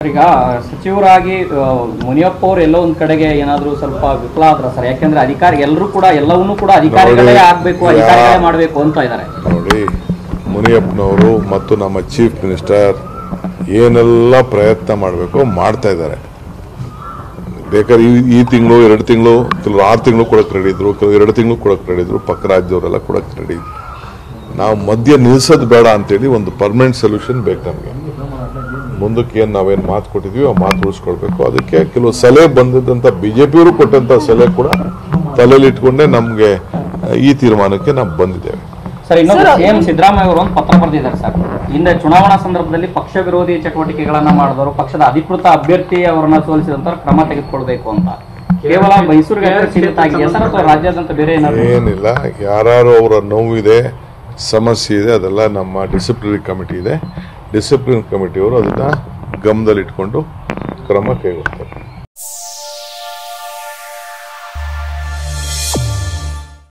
ಈಗ ಸಚಿವರಾಗಿ ಆ, ಮುನಿಯಪ್ಪ ಅವರು ಎಲ್ಲೋ ಒಂದ್ ಕಡೆಗೆ ಏನಾದ್ರು ಸ್ವಲ್ಪ ವಿಫಲ ಆದ್ರ ಸರ್ ಯಾಕೆಂದ್ರೆ ಅಧಿಕಾರಿ ಎಲ್ಲರೂ ಕೂಡ ಎಲ್ಲವನ್ನೂ ಕೂಡ ಅಧಿಕಾರಿಗಳೇ ನೋಡಿ, ಆಗ್ಬೇಕು ಯಾ- ಅಧಿಕಾರಿಗಳೇ ಮಾಡ್ಬೇಕು ಅಂತ ಇದ್ದಾರೆ ನೋಡಿ ಮುನಿಯಪ್ಪನವರು ಮತ್ತು ನಮ್ಮ ಚೀಫ್ ಮಿನಿಸ್ಟರ್ ಏನೆಲ್ಲ ಪ್ರಯತ್ನ ಮಾಡಬೇಕು ಮಾಡ್ತಾ ಇದ್ದಾರೆ ಬೇಕಾದ್ರೆ ಈ ಈ ತಿಂಗಳು ಎರಡು ತಿಂಗಳು ಕೆಲವರು ಆರು ತಿಂಗಳು ಕೊಡಕ್ಕೆ ರೆಡಿ ಇದ್ರು ಕೆಲವರು ಎರಡು ತಿಂಗಳು ಕೊಡಕ್ಕೆ ರೆಡಿ ಇದ್ರು ಪಕ್ಕ ರಾಜ್ಯದವರೆಲ್ಲ ಕೊಡಕ್ಕೆ ರೆಡಿ ಇದ್ರು ನಾವು ಮಧ್ಯ ನಿಲ್ಸೋದು ಬೇಡ ಅಂತೇಳಿ ಒಂದು ಪರ್ಮನೆಂಟ್ ಸೊಲ್ಯೂಷನ್ ಬೇಕು ನಮಗೆ ಮುಂದಕ್ಕೆ ಏನು ನಾವೇನು ಮಾತು ಕೊಟ್ಟಿದ್ವಿ ಆ ಮಾತು ಉಳಿಸ್ಕೊಳ್ಬೇಕು ಅದಕ್ಕೆ ಕೆಲವು ಸಲಹೆ ಬಂದಿದ್ದಂಥ ಬಿ ಜೆ ಪಿಯವರು ಕೊಟ್ಟಂಥ ಸಲಹೆ ಕೂಡ ತಲೆಯಲ್ಲಿ ಇಟ್ಕೊಂಡೇ ನಮಗೆ ಈ ತೀರ್ಮಾನಕ್ಕೆ ನಾವು ಬಂದಿದ್ದೇವೆ ಸರ್ ಇನ್ನೊಂದು ಸಿಎಂ ಸಿದ್ದರಾಮಯ್ಯ ಅವರು ಒಂದು ಪತ್ರ ಬರೆದಿದ್ದಾರೆ ಸರ್ ಹಿಂದೆ ಚುನಾವಣಾ ಸಂದರ್ಭದಲ್ಲಿ ಪಕ್ಷ ವಿರೋಧಿ ಚಟುವಟಿಕೆಗಳನ್ನ ಮಾಡಿದವರು ಪಕ್ಷದ ಅಧಿಕೃತ ಅಭ್ಯರ್ಥಿ ಅವರನ್ನ ಸೋಲಿಸಿದಂತ ಕ್ರಮ ತೆಗೆದುಕೊಳ್ಬೇಕು ಅಂತ ಕೇವಲ ಮೈಸೂರಿಗೆ ಅಷ್ಟೇ ಸೀಮಿತ ಆಗಿದೆ ಸರ್ ಅಥವಾ ರಾಜ್ಯಾದ್ಯಂತ ಬೇರೆ ಏನಾದ್ರು ಏನಿಲ್ಲ ಯಾರು ಅವರ ನೋವಿದೆ ಸಮಸ್ಯೆ ಇದೆ ಅದೆಲ್ಲ ನಮ್ಮ ಡಿಸಿಪ್ಲಿನರಿ ಕಮಿಟಿ ಇದೆ ಡಿಸಿಪ್ಲಿನ್ ಕಮಿಟಿಯವರು ಅದನ್ನ ಗಮನದಲ್ಲಿಟ್ಕೊಂಡು ಕ್ರಮ ಕೈಗೊಳ್ತಾರೆ